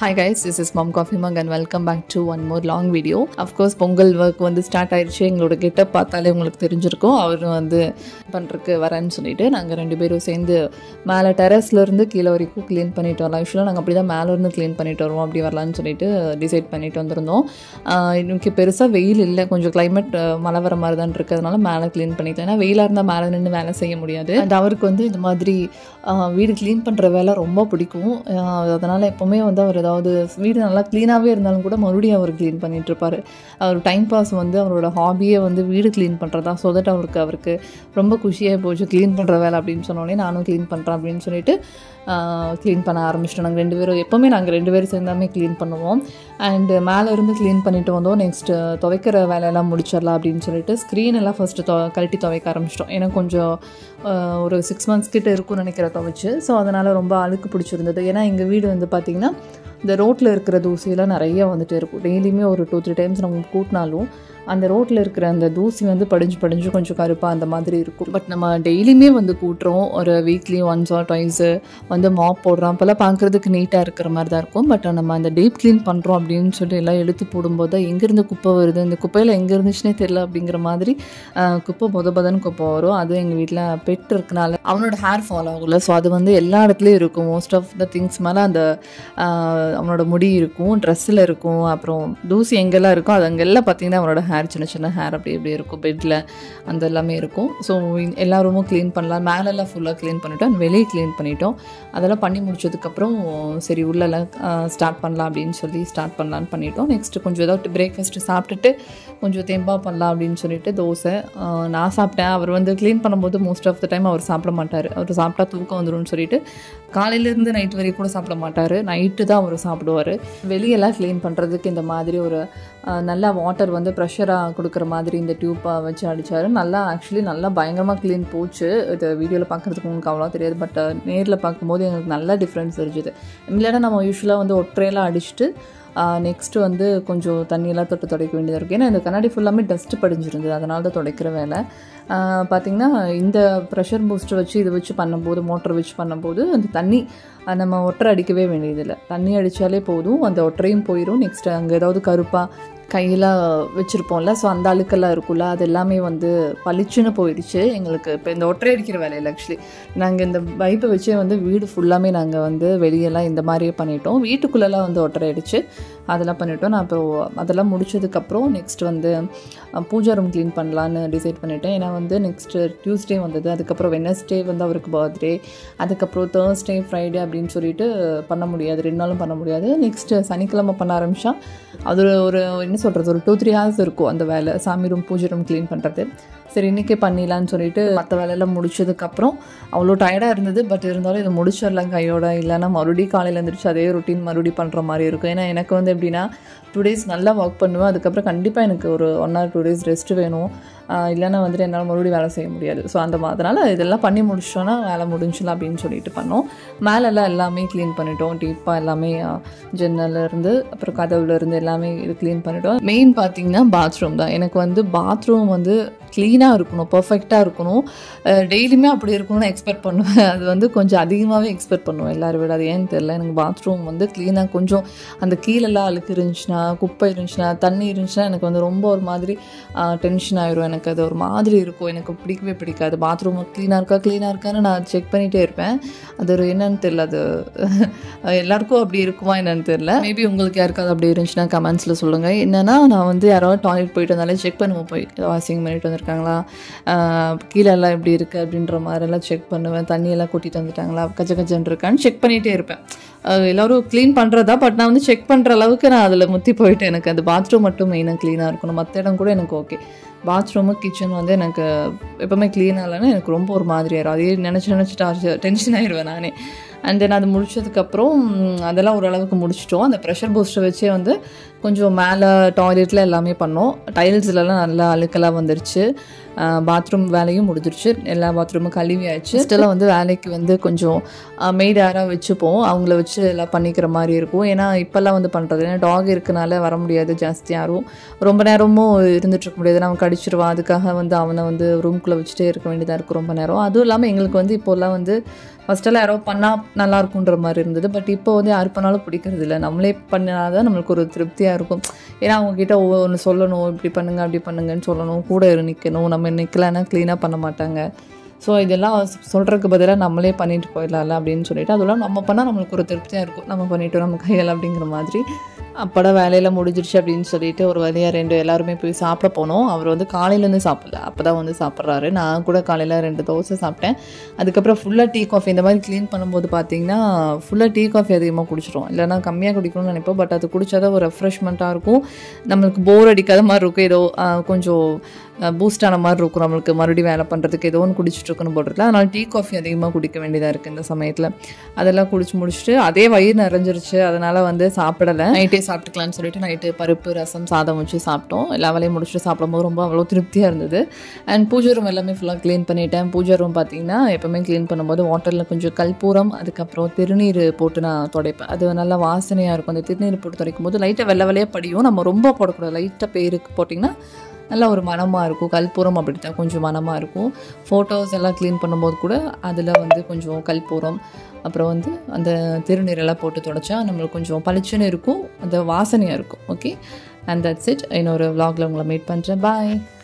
hi guys this is mom coffee mug and welcome back to one more long video of course Pongal work வந்து start ஆயிடுச்சு எங்களோட getup பார்த்தாலே உங்களுக்கு தெரிஞ்சிருக்கும் அவர் வந்து பண்ணுறதுக்கு வரேன்னு சொல்லிட்டு நாங்கள் ரெண்டு பேரும் சேர்ந்து மேலே டெரஸ்லேருந்து கீழே வரைக்கும் க்ளீன் பண்ணிட்டு வரலாம் யூஸ்வலாக நாங்கள் அப்படி தான் மேலேருந்து க்ளீன் பண்ணிட்டு வருவோம் அப்படி வரலான்னு சொல்லிட்டு டிசைட் பண்ணிட்டு வந்திருந்தோம் ஆஹ் இன்னைக்கு பெருசாக வெயில் இல்லை கொஞ்சம் கிளைமேட் மழை வர மாதிரி தான் இருக்கிறதுனால மேலே க்ளீன் பண்ணிட்டேன் ஏன்னா வெயிலாக இருந்தால் மேலே நின்று வேலை செய்ய முடியாது அண்ட் அவருக்கு வந்து இந்த மாதிரி ஆஹ் வீடு க்ளீன் பண்ணுற வேலை ரொம்ப பிடிக்கும் அதனால் எப்போவுமே வந்து அவர் ஏதாவது வீடு நல்லா க்ளீனாகவே இருந்தாலும் கூட மறுபடியும் அவர் க்ளீன் பண்ணிட்டு இருப்பாரு அவர் டைம் பாஸ் வந்து அவரோட ஹாபியே வந்து வீடு க்ளீன் பண்ணுறதா ஸோ தட் அவருக்கு அவருக்கு ரொம்ப குஷியாக போச்சு க்ளீன் பண்ணுற வேலை அப்படின்னு சொன்னோடனே நானும் க்ளீன் பண்ணுறேன் அப்படின்னு சொல்லிட்டு க்ளீன் பண்ண ஆரம்பிச்சிட்டோம் நாங்கள் ரெண்டு பேரும் எப்போவுமே நாங்கள் ரெண்டு பேரும் சேர்ந்தாமே க்ளீன் பண்ணுவோம் அண்டு மேலே இருந்து க்ளீன் பண்ணிட்டு வந்தோம் நெக்ஸ்ட்டு துவைக்கிற வேலையெல்லாம் முடிச்சிடலாம் அப்படின்னு சொல்லிட்டு ஸ்க்ரீன் எல்லாம் ஃபஸ்ட்டு தொ கழட்டி துவைக்க ஆரம்பிச்சிட்டோம் ஏன்னா கொஞ்சம் ஆஹ், ஒரு சிக்ஸ் மந்த்ஸ் கிட்ட இருக்கும்னு நினைக்கிற துவைச்சு ஸோ அதனால் ரொம்ப அழுக்கு பிடிச்சிருந்தது ஏன்னா எங்கள் வீடு வந்து பார்த்திங்கன்னா இந்த ரோட்டில் இருக்கிற தூசியெல்லாம் நிறைய வந்துட்டு இருக்கும் டெய்லியுமே ஒரு டூ த்ரீ டைம்ஸ் நம்ம கூட்டினாலும் அந்த ரோட்டில் இருக்கிற அந்த தூசி வந்து படிஞ்சு படிஞ்சு கொஞ்சம் கருப்பாக அந்த மாதிரி இருக்கும் பட் நம்ம டெய்லியுமே வந்து கூட்டுறோம் ஒரு வீக்லி ஒன்ஸ் ஆர் ட்வைஸு வந்து மாப் போடுறோம் அப்போல்லாம் பார்க்குறதுக்கு நீட்டாக இருக்கிற மாதிரி தான் இருக்கும் பட் நம்ம அந்த டீப் க்ளீன் பண்ணுறோம் அப்படின்னு சொல்லி எல்லாம் எடுத்து போடும்போது தான் எங்கேருந்து குப்பை வருது இந்த குப்பையில் எங்கே இருந்துச்சுன்னே தெரியல அப்படிங்கிற மாதிரி ஆஹ், குப்பை பொத பொதன்னு குப்பை வரும் அதுவும் எங்கள் வீட்டில் பெட் இருக்கனால அவனோட ஹேர் ஃபால் ஆகும்ல ஸோ அது வந்து எல்லா இடத்துலையும் இருக்கும் மோஸ்ட் ஆஃப் த திங்ஸ் மேலே அந்த ஆஹ், அவனோட முடி இருக்கும் ட்ரெஸ்ஸில் இருக்கும் அப்புறம் தூசி எங்கெல்லாம் இருக்கோ அது அங்கெல்லாம் பார்த்தீங்கன்னா அவனோட ஹேர் சின்ன சின்ன ஹேர் அப்படி இப்படி இருக்கும் பெட்டில் அந்த எல்லாமே இருக்கும் ஸோ எல்லா ரூமும் க்ளீன் பண்ணலாம் மேலெல்லாம் ஃபுல்லாக க்ளீன் பண்ணிட்டோம் வெளியே க்ளீன் பண்ணிட்டோம் அதெல்லாம் பண்ணி முடிச்சதுக்கப்புறம் சரி உள்ளெல்லாம் ஸ்டார்ட் பண்ணலாம் அப்படின்னு சொல்லி ஸ்டார்ட் பண்ணலான்னு பண்ணிட்டோம் நெக்ஸ்ட்டு கொஞ்சம் ஏதாவது பிரேக்ஃபாஸ்ட்டு சாப்பிட்டுட்டு கொஞ்சம் தெம்பா பண்ணலாம் அப்படின்னு சொல்லிட்டு தோசை ஆஹ், நான் சாப்பிட்டேன் அவர் வந்து க்ளீன் பண்ணும்போது மோஸ்ட் ஆஃப் த டைம் அவர் சாப்பிட மாட்டார் அவர் சாப்பிட்டா தூக்கம் வந்துரும்னு சொல்லிட்டு காலையிலேருந்து நைட் வரைக்கும் கூட சாப்பிட மாட்டார் நைட்டு தான் அவர் சாப்பிடுவார் வெளியெல்லாம் க்ளீன் பண்ணுறதுக்கு இந்த மாதிரி ஒரு ஆஹ், நல்லா வாட்டர் வந்து ப்ரெஷராக கொடுக்குற மாதிரி இந்த டியூப்பை வச்சு அடித்தார் நல்லா ஆக்சுவலி நல்லா பயங்கரமாக க்ளீன் போச்சு இது வீடியோவில் பார்க்குறதுக்கு உங்களுக்கு அவ்வளோ தெரியாது பட் நேரில் பார்க்கும்போது எங்களுக்கு நல்ல டிஃப்ரென்ஸ் தெரிஞ்சுது இல்லைன்னா நம்ம யூஸ்வலாக வந்து ஒற்றையெல்லாம் அடிச்சுட்டு நெக்ஸ்ட்டு வந்து கொஞ்சம் தண்ணியெல்லாம் தொட்டு துடைக்க வேண்டியதாக இருக்குது ஏன்னா இந்த கண்ணாடி ஃபுல்லாமே டஸ்ட்டு படிஞ்சிருந்தது அதனால தான் துடைக்கிற வேலை ஆஹ் பார்த்திங்கன்னா இந்த ப்ரெஷர் பூஸ்டர் வச்சு இது வச்சு பண்ணும்போது மோட்டர் வச்சு பண்ணும்போது அந்த தண்ணி ஆஹ் நம்ம ஒட்டரை அடிக்கவே வேண்டியதில்லை தண்ணி அடித்தாலே போதும் அந்த ஒட்டரையும் போயிடும் நெக்ஸ்ட்டு அங்கே ஏதாவது கருப்பாக கையில் வச்சுருப்போம்ல ஸோ அந்த அழுக்கெல்லாம் இருக்கும்ல அது எல்லாமே வந்து பளிச்சுன்னு போயிடுச்சு எங்களுக்கு இப்போ இந்த ஒற்றை அடிக்கிற வேலையில் ஆக்சுவலி நாங்கள் இந்த பைப்பை வச்சே வந்து வீடு ஃபுல்லாமே நாங்கள் வந்து வெளியெல்லாம் இந்த மாதிரியே பண்ணிட்டோம் வீட்டுக்குள்ளெல்லாம் வந்து ஒற்றை அடிச்சு அதெல்லாம் பண்ணிட்டோம் நான் அப்புறம் அதெல்லாம் முடிச்சதுக்கப்புறம் நெக்ஸ்ட் வந்து அஹ், பூஜா ரூம் க்ளீன் பண்ணலான்னு டிசைட் பண்ணிட்டேன் ஏன்னா வந்து நெக்ஸ்ட்டு டியூஸ்டே வந்தது அதுக்கப்புறம் வெனஸ்டே வந்து அவருக்கு பர்த்டே அதுக்கப்புறம் தேர்ஸ்டே ஃப்ரைடே அப்படின்னு சொல்லிட்டு பண்ண முடியாது ரெண்டு நாளும் பண்ண முடியாது நெக்ஸ்ட்டு சனிக்கிழமை பண்ண ஆரம்பித்தா அது ஒரு- ஒரு என்ன சொல்கிறது ஒரு டூ த்ரீ ஹவர்ஸ் இருக்கும் அந்த வேலை சாமி ரூம் பூஜை ரூம் க்ளீன் பண்ணுறது சரி இன்றைக்கே பண்ணிடலான்னு சொல்லிட்டு மற்ற வேலையெல்லாம் முடிச்சதுக்கப்புறம் அவ்வளோ டயர்டாக இருந்தது பட் இருந்தாலும் இதை முடிச்சிடலாம் கையோட இல்லைன்னா மறுபடியும் காலையில் எழுந்திரிச்சு அதே ரொட்டீன் மறுபடியும் பண்ணுற மாதிரி இருக்கும் ஏன்னா எனக்கு வந்து எப்படின்னா டூ டேஸ் நல்லா ஒர்க் பண்ணுவேன் அதுக்கப்புறம் கண்டிப்பாக எனக்கு ஒரு one or two days rest வேணும் ஆஹ் இல்லைன்னா வந்துட்டு என்னால் மறுபடியும் வேலை செய்ய முடியாது ஸோ அந்த அதனால் இதெல்லாம் பண்ணி முடிச்சிட்டோன்னா வேலை முடிஞ்சிடலாம் அப்படின்னு சொல்லிட்டு பண்ணோம் மேலெல்லாம் எல்லாமே க்ளீன் பண்ணிட்டோம் டீப்பாக எல்லாமே ஜன்னல்ல இருந்து அப்புறம் கதவுல இருந்து எல்லாமே இது க்ளீன் பண்ணிட்டோம் மெயின் பார்த்தீங்கன்னா பாத்ரூம் தான் எனக்கு வந்து பாத்ரூம் வந்து க்ளீனாக இருக்கணும் பர்ஃபெக்டாக இருக்கணும் டெய்லியுமே அப்படி இருக்கணும்னு எக்ஸ்பெக்ட் பண்ணுவேன் அது வந்து கொஞ்சம் அதிகமாகவே எக்ஸ்பெக்ட் பண்ணுவேன் எல்லாரும் விட அது ஏன்னு தெரில எனக்கு பாத்ரூம் வந்து க்ளீனாக கொஞ்சம் அந்த கீழெல்லாம் அழுக்கு இருந்துச்சுன்னா குப்பை இருந்துச்சுன்னா தண்ணி இருந்துச்சுன்னா எனக்கு வந்து ரொம்ப ஒரு மாதிரி டென்ஷன் ஆயிரும் எனக்கு அது ஒரு மாதிரி இருக்கும் எனக்கு பிடிக்கவே பிடிக்காது பாத்ரூம் க்ளீனாக இருக்கா க்ளீனாக இருக்கான்னு நான் செக் பண்ணிகிட்டே இருப்பேன் அது ஒரு என்னன்னு தெரியல அது எல்லாருக்கும் அப்படி இருக்குமா என்னன்னு தெரியல மேபி உங்களுக்கு யாருக்காவது அப்படி இருந்துச்சுன்னா கமெண்ட்ஸில் சொல்லுங்கள் என்னன்னா நான் வந்து யாராவது டாய்லெட் போயிட்டு வந்தாலே செக் பண்ணுவேன் போய் வாஷிங் பண்ணிட்டு வந்திருக்காங்களா ஆஹ் கீழே எல்லாம் எப்படி இருக்குது அப்படின்ற மாதிரிலாம் செக் பண்ணுவேன் தண்ணியெல்லாம் கூட்டிகிட்டு வந்துட்டாங்களா கச்ச கச்சன்னு இருக்கான்னு செக் பண்ணிகிட்டே இருப்பேன் ஆஹ் எல்லாரும் க்ளீன் பண்ணுறதா பட் நான் வந்து செக் பண்ணுற அளவுக்கு நான் அதில் முத்தி போயிட்டேன் எனக்கு அந்த பாத்ரூம் மட்டும் மெயினாக க்ளீனாக இருக்கணும் மற்ற இடம் கூட எனக்கு ஓகே பாத்ரூமு கிச்சன் வந்து எனக்கு எப்போவுமே க்ளீனாக இல்லைன்னா எனக்கு ரொம்ப ஒரு மாதிரி ஆயிரும் அதே நினச்சி நினச்சி டார்ச்சர் டென்ஷன் ஆயிடுவேன் நானே அண்ட் தென் அது முடிச்சதுக்கப்புறம் ம், அதெல்லாம் ஓரளவுக்கு முடிச்சிட்டோம் அந்த ப்ரெஷர் பூஸ்டர் வச்சே வந்து கொஞ்சம் மேலே டாய்லெட்டில் எல்லாமே பண்ணோம் டைல்ஸ்லலாம் நல்லா அழுக்கெல்லாம் வந்துருச்சு பாத்ரூம் வேலையும் முடிஞ்சிருச்சு எல்லா பாத்ரூமும் கழுவியாச்சு ஸ்டில் வந்து வேலைக்கு வந்து கொஞ்சம் மெய்டு யாராக வச்சுப்போம் அவங்கள வச்சு எல்லாம் பண்ணிக்கிற மாதிரி இருக்கும் ஏன்னா இப்போல்லாம் வந்து பண்ணுறது ஏன்னா டாக் இருக்கனால வர முடியாது ஜாஸ்தி யாரும் ரொம்ப நேரமும் இருந்துட்டு இருக்க முடியாது நம்ம கடிச்சிருவான் அதுக்காக வந்து அவனை வந்து ரூம்குள்ளே வச்சுட்டே இருக்க வேண்டியதாக இருக்கும் ரொம்ப நேரம் அதுவும் இல்லாமல் எங்களுக்கு வந்து இப்போல்லாம் வந்து ஃபஸ்ட்டெல்லாம் யாரோ பண்ணால் நல்லா இருக்குன்ற மாதிரி இருந்தது பட் இப்போ வந்து யார் பண்ணாலும் பிடிக்கிறது இல்லை நம்மளே பண்ணாதான் நம்மளுக்கு ஒரு திருப்தியாக இருக்கும் ஏன்னா அவங்கக்கிட்ட ஒன்று சொல்லணும் இப்படி பண்ணுங்க அப்படி பண்ணுங்கன்னு சொல்லணும் கூட இரு நிற்கணும் நம்ம நிற்கலன்னா க்ளீனாக பண்ண மாட்டாங்க ஸோ இதெல்லாம் சொல்கிறதுக்கு பதிலாக நம்மளே பண்ணிட்டு போயிடலாம்ல அப்படின்னு சொல்லிட்டு அதெல்லாம் நம்ம பண்ணால் நம்மளுக்கு ஒரு திருப்தியாக இருக்கும் நம்ம பண்ணிட்டோம் நம்ம கையால் அப்படிங்கிற மாதிரி அப்பட வேலையில் முடிஞ்சிருச்சு அப்படின்னு சொல்லிட்டு ஒரு வழியாக ரெண்டு எல்லாருமே போய் சாப்பிட போனோம் அவர் வந்து காலையிலேருந்து சாப்பிடல அப்போ தான் வந்து சாப்பிட்றாரு நான் கூட காலையில் ரெண்டு தோசை சாப்பிட்டேன் அதுக்கப்புறம் ஃபுல்லாக டீ காஃபி இந்த மாதிரி க்ளீன் பண்ணும்போது பார்த்தீங்கன்னா ஃபுல்லாக டீ காஃபி அதிகமாக குடிச்சிரும் இல்லைனா கம்மியாக குடிக்கணும்னு நினைப்போம் பட் அது குடிச்சாதான் ஒரு ரெஃப்ரெஷ்மெண்ட்டாக இருக்கும் நம்மளுக்கு போர் அடிக்காத மாதிரி இருக்கும் ஏதோ கொஞ்சம் பூஸ்ட் ஆன மாதிரி இருக்கும் நம்மளுக்கு மறுபடியும் வேலை பண்ணுறதுக்கு ஏதோ ஒன்று குடிச்சிட்டு இருக்குன்னு போட்டுருக்கலாம் அதனால் டீ காஃபி அதிகமாக குடிக்க வேண்டியதாக இருக்குது இந்த சமயத்தில் அதெல்லாம் குடிச்சு முடிச்சுட்டு அதே வயிறு நிறைஞ்சிருச்சு அதனால் வந்து சாப்பிடலை நைட்டே சாப்பிட்டுக்கலான்னு சொல்லிட்டு நைட்டு பருப்பு ரசம் சாதம் வச்சு சாப்பிட்டோம் எல்லா வேலையும் முடிச்சுட்டு சாப்பிடும்போது ரொம்ப அவ்வளோ திருப்தியாக இருந்தது அண்ட் பூஜை ரூம் எல்லாமே ஃபுல்லாக க்ளீன் பண்ணிட்டேன் பூஜை ரூம் பார்த்தீங்கன்னா எப்போவுமே க்ளீன் பண்ணும்போது வாட்டரில் கொஞ்சம் கல்பூரம் அதுக்கப்புறம் திருநீர் போட்டு நான் துடைப்பேன் அது நல்லா வாசனையாக இருக்கும் அந்த திருநீர் போட்டு துடைக்கும் போது லைட்டாக வெள்ளை வெள்ளையாக படியும் நம்ம ரொம்ப போடக்கூடாது லைட்டாக பேருக்கு போட்டிங்கன்னா நல்லா ஒரு மனமாக இருக்கும் கல்பூரம் அப்படி தான் கொஞ்சம் மனமாக இருக்கும் ஃபோட்டோஸ் எல்லாம் க்ளீன் பண்ணும்போது கூட அதில் வந்து கொஞ்சம் கல்பூரம் அப்புறம் வந்து அந்த திருநீரெல்லாம் போட்டு தொடச்சா நம்மளுக்கு கொஞ்சம் பளிச்சுன்னு இருக்கும் அந்த வாசனையாக இருக்கும் ஓகே அண்ட் தட்ஸ் இட் இன்னொரு vlogல உங்களை மீட் பண்ணுறேன் பாய்